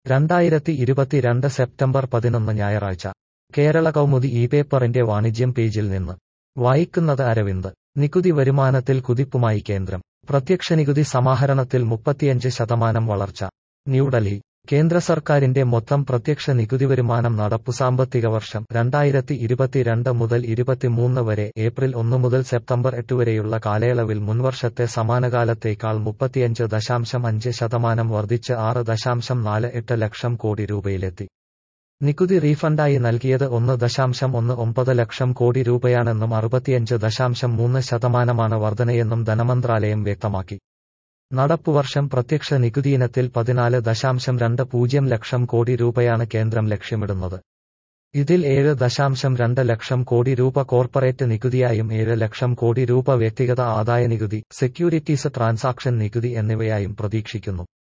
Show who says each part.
Speaker 1: രണ്ടായിരത്തി ഇരുപത്തിരണ്ട് സെപ്റ്റംബർ പതിനൊന്ന് ഞായറാഴ്ച കേരള കൗമുദി ഈ പേപ്പറിന്റെ വാണിജ്യം പേജിൽ നിന്ന് വായിക്കുന്നത് അരവിന്ദ് നികുതി വരുമാനത്തിൽ കുതിപ്പുമായി കേന്ദ്രം പ്രത്യക്ഷ നികുതി സമാഹരണത്തിൽ മുപ്പത്തിയഞ്ച് ശതമാനം വളർച്ച ന്യൂഡൽഹി കേന്ദ്ര സർക്കാരിന്റെ മൊത്തം പ്രത്യക്ഷ നികുതി വരുമാനം നടപ്പു സാമ്പത്തിക വർഷം രണ്ടായിരത്തി ഇരുപത്തിരണ്ട് മുതൽ ഇരുപത്തിമൂന്ന് വരെ ഏപ്രിൽ ഒന്ന് മുതൽ സെപ്റ്റംബർ എട്ട് വരെയുള്ള കാലയളവിൽ മുൻവർഷത്തെ സമാനകാലത്തേക്കാൾ മുപ്പത്തിയഞ്ച് ദശാംശം അഞ്ച് ശതമാനം വർദ്ധിച്ച് ആറ് ദശാംശം നാല് എട്ട് ലക്ഷം കോടി രൂപയിലെത്തി നികുതി റീഫണ്ടായി നൽകിയത് ഒന്ന് ദശാംശം ഒന്ന് ഒമ്പത് ലക്ഷം കോടി രൂപയാണെന്നും അറുപത്തിയഞ്ച് ദശാംശം മൂന്ന് ശതമാനമാണ് വർധനയെന്നും ധനമന്ത്രാലയം വ്യക്തമാക്കി നടപ്പുവർഷം പ്രത്യക്ഷ നികുതിയിനത്തിൽ പതിനാല് ദശാംശം രണ്ട് പൂജ്യം ലക്ഷം കോടി രൂപയാണ് കേന്ദ്രം ലക്ഷ്യമിടുന്നത് ഇതിൽ ഏഴ് ദശാംശം രണ്ട് ലക്ഷം കോടി രൂപ കോർപ്പറേറ്റ് നികുതിയായും ഏഴ് ലക്ഷം കോടി രൂപ വ്യക്തിഗത ആദായ നികുതി സെക്യൂരിറ്റീസ് ട്രാൻസാക്ഷൻ നികുതി എന്നിവയായും പ്രതീക്ഷിക്കുന്നു